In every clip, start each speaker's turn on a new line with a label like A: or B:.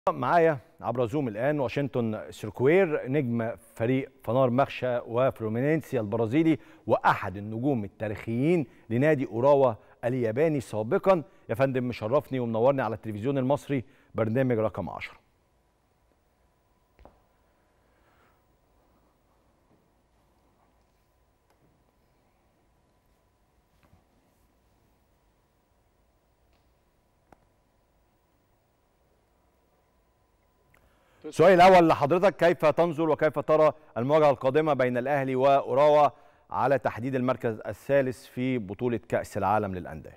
A: معايا عبر زوم الان واشنطن سيركوير نجم فريق فنار مخشى وفلومينينسي البرازيلي واحد النجوم التاريخيين لنادي اوراوا الياباني سابقا يا فندم مشرفني ومنورني على التلفزيون المصري برنامج رقم 10 السؤال الاول لحضرتك كيف تنظر وكيف ترى المواجهه القادمه بين الاهلي واوراوا على تحديد المركز الثالث في بطوله كاس العالم للانديه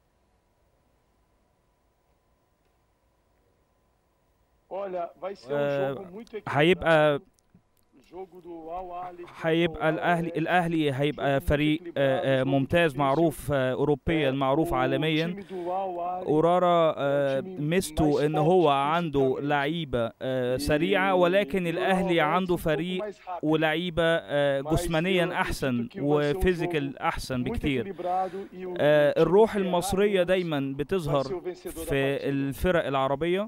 B: هيبقى هيبقى الاهلي الاهلي هيبقى فريق ممتاز معروف اوروبيا معروف عالميا اورارا ميزته ان هو عنده لعيبه سريعه ولكن الاهلي عنده فريق ولعيبه جسمانيا احسن وفيزيكال احسن بكتير الروح المصريه دايما بتظهر في الفرق العربيه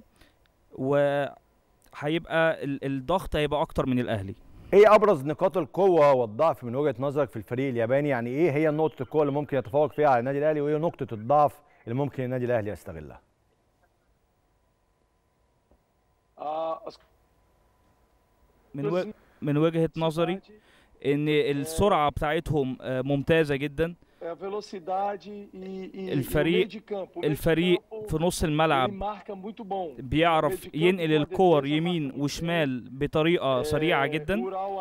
B: وهيبقى الضغط هيبقى اكتر من الاهلي
A: ايه ابرز نقاط القوه والضعف من وجهه نظرك في الفريق الياباني يعني ايه هي نقطه القوه اللي ممكن يتفوق فيها على النادي الاهلي وايه نقطه الضعف اللي ممكن النادي الاهلي يستغلها
B: من و... من وجهه نظري ان السرعه بتاعتهم ممتازه جدا الفريق الفريق في نص الملعب بيعرف ينقل الكور يمين وشمال بطريقه سريعه جدا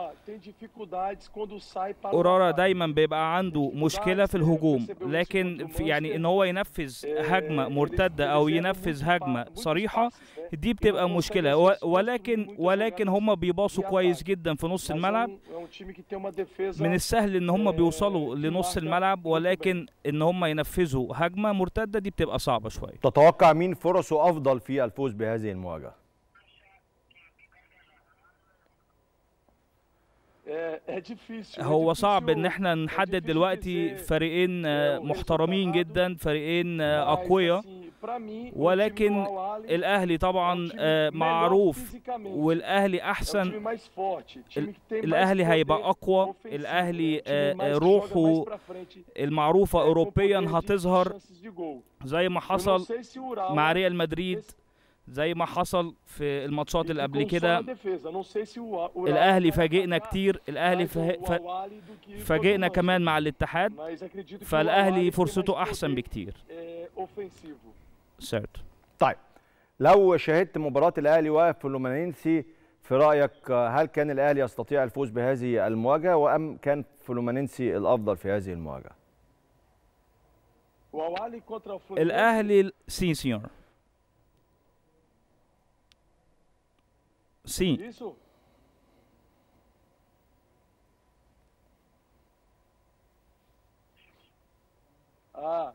B: اورارا دايما بيبقى عنده مشكله في الهجوم لكن في يعني ان هو ينفذ هجمه مرتده او ينفذ هجمه صريحه دي بتبقى مشكله ولكن ولكن هم بيباصوا كويس جدا في نص الملعب من السهل ان هم بيوصلوا لنص الملعب ولكن ان هم ينفذوا هجمه مرتده دي بتبقى صعبه شويه
A: تتوقع مين فرصه افضل في الفوز بهذه المواجهه
B: هو صعب ان احنا نحدد دلوقتي فريقين محترمين جدا فريقين اقوياء ولكن الاهلي طبعا معروف والاهلي احسن الاهلي هيبقى اقوى الاهلي روحه المعروفه اوروبيا هتظهر زي ما حصل مع ريال مدريد زي ما حصل في الماتشات اللي قبل كده الاهلي فاجئنا كتير الاهلي فاجئنا كمان مع الاتحاد فالاهلي فرصته احسن بكتير
A: سيرت طيب لو شاهدت مباراه الاهلي وفلومينينسي في رايك هل كان الاهلي يستطيع الفوز بهذه المواجهه وام كان فلومينينسي الافضل في هذه المواجهه
B: الاهلي سي سيور Sim.
C: Isso? Ah,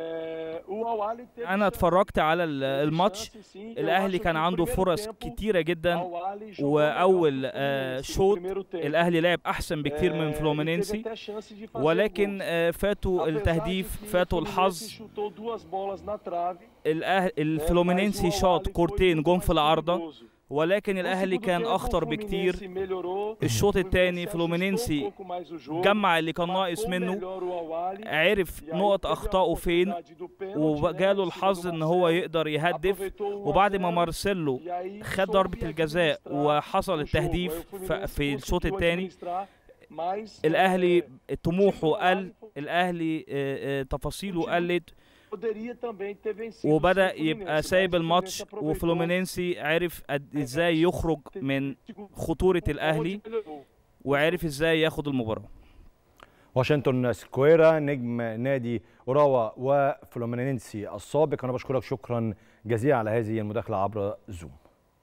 B: انا اتفرجت على الماتش الاهلي كان عنده فرص كتيره جدا واول شوط الاهلي لعب احسن بكتير من فلومينينسي ولكن فاتوا التهديف فاتوا الحظ الفلومينينسي شاط كورتين جم في العارضه ولكن الاهلي كان اخطر بكتير الشوط الثاني فلومينينسي جمع اللي كان ناقص منه عرف نقط اخطائه فين وجاله الحظ ان هو يقدر يهدف وبعد ما مارسيلو خد ضربه الجزاء وحصل التهديف في الشوط الثاني الاهلي طموحه قل الاهلي تفاصيله قلت وبدا يبقى سايب الماتش وفلومينينسي عرف ازاي يخرج من خطوره الاهلي وعرف ازاي ياخد المباراه
A: واشنطن سكويرا نجم نادي اوراوا وفلومينينسي السابق انا بشكرك شكرا جزيلا على هذه المداخله عبر زوم